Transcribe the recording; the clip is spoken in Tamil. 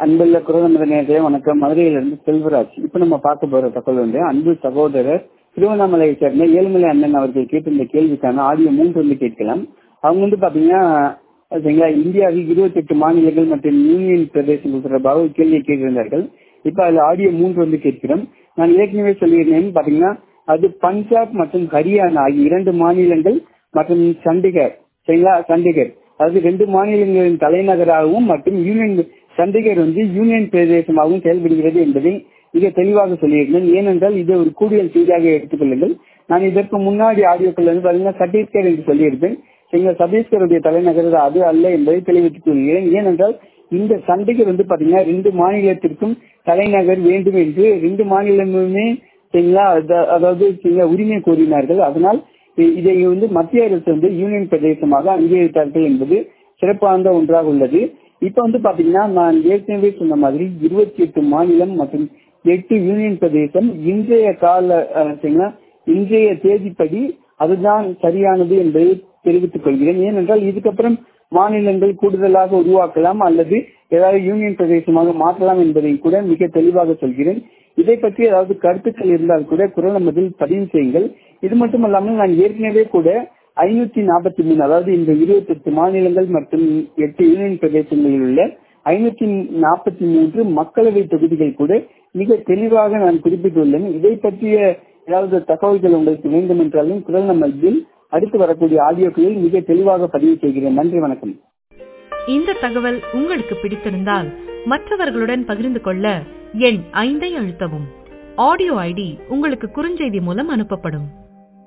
அன்புள்ள குரல் நேரத்திலே வணக்கம் மதுரையிலிருந்து செல்வராஜ் இப்ப நம்ம பார்க்க போற தகவல் வந்து அன்பு சகோதரர் திருவண்ணாமலையை சேர்ந்த ஏழுமலை அண்ணன் அவர்கள் கேட்ட இந்த கேள்விக்கான ஆடியோ மூன்று வந்து கேட்கலாம் அவங்க வந்து பாத்தீங்கன்னா சரிங்களா இந்தியாவில் இருபத்தி எட்டு மாநிலங்கள் மற்றும் யூனியன் பிரதேசங்கள் தொடர்பாக ஒரு கேள்வியை கேட்டிருந்தார்கள் இப்ப அதுல ஆடியோ மூன்று வந்து கேட்கிறோம் நான் ஏற்கனவே சொல்லியிருந்தேன் பாத்தீங்கன்னா அது பஞ்சாப் மற்றும் ஹரியானா ஆகிய இரண்டு மாநிலங்கள் மற்றும் சண்டிகர் சரிங்களா சண்டிகர் அதாவது ரெண்டு மாநிலங்களின் தலைநகராகவும் மற்றும் யூனியன் சண்டிகர் வந்து யூனியன் பிரதேசமாகவும் செயல்படுகிறது என்பதை மிக தெளிவாக சொல்லியிருந்தேன் ஏனென்றால் இது ஒரு கூடுதல் செய்தியாக எடுத்துக்கொள்ளுங்கள் நான் இதற்கு முன்னாடி ஆடியோக்கள் வந்து பாத்தீங்கன்னா சத்தீஸ்கர் என்று சொல்லியிருப்பேன் எங்கள் சத்தீஸ்கருடைய தலைநகர் அது அல்ல என்பதை தெரிவித்துக் கொள்கிறேன் ஏனென்றால் இந்த சண்டிகர் வந்து பாத்தீங்கன்னா ரெண்டு மாநிலத்திற்கும் தலைநகர் வேண்டும் என்று ரெண்டு மாநிலமுமே சரிங்களா அதாவது உரிமை கோரினார்கள் அதனால் இதை வந்து மத்திய அரசு வந்து யூனியன் பிரதேசமாக அங்கீகரித்தார்கள் என்பது சிறப்பான ஒன்றாக உள்ளது இப்ப வந்து பாத்தீங்கன்னா நான் ஏற்கனவே சொன்ன மாதிரி இருபத்தி எட்டு மாநிலம் மற்றும் எட்டு யூனியன் பிரதேசம் இன்றைய கால இன்றைய தேதிப்படி அதுதான் சரியானது என்பதை தெரிவித்துக் கொள்கிறேன் ஏனென்றால் இதுக்கப்புறம் மாநிலங்கள் கூடுதலாக உருவாக்கலாம் அல்லது ஏதாவது யூனியன் பிரதேசமாக மாற்றலாம் என்பதை கூட மிக தெளிவாக சொல்கிறேன் இதை பற்றி ஏதாவது கருத்துக்கள் இருந்தால் கூட குரல் நமதில் பதிவு செய்யுங்கள் இது மட்டுமல்லாமல் நான் ஏற்கனவே கூட ஐநூத்தி நாற்பத்தி மூணு அதாவது இந்த இருபத்தி எட்டு மாநிலங்கள் மற்றும் எட்டு யூனியன் பிரதேசங்களில் உள்ள ஐநூத்தி நாற்பத்தி மூன்று மக்களவை தொகுதிகள் கூட மிக தெளிவாக நான் குறிப்பிட்டுள்ளேன் இதை பற்றிய ஏதாவது தகவல்கள் உங்களுக்கு வேண்டும் என்றாலும் குரல் நம்மதில் அடுத்து வரக்கூடிய ஆடியோக்களில் மிக தெளிவாக பதிவு செய்கிறேன் நன்றி வணக்கம் இந்த தகவல் உங்களுக்கு பிடித்திருந்தால் மற்றவர்களுடன் பகிர்ந்து கொள்ள எண் ஐந்தை அழுத்தவும் ஆடியோ ஐடி உங்களுக்கு குறுஞ்செய்தி மூலம் அனுப்பப்படும்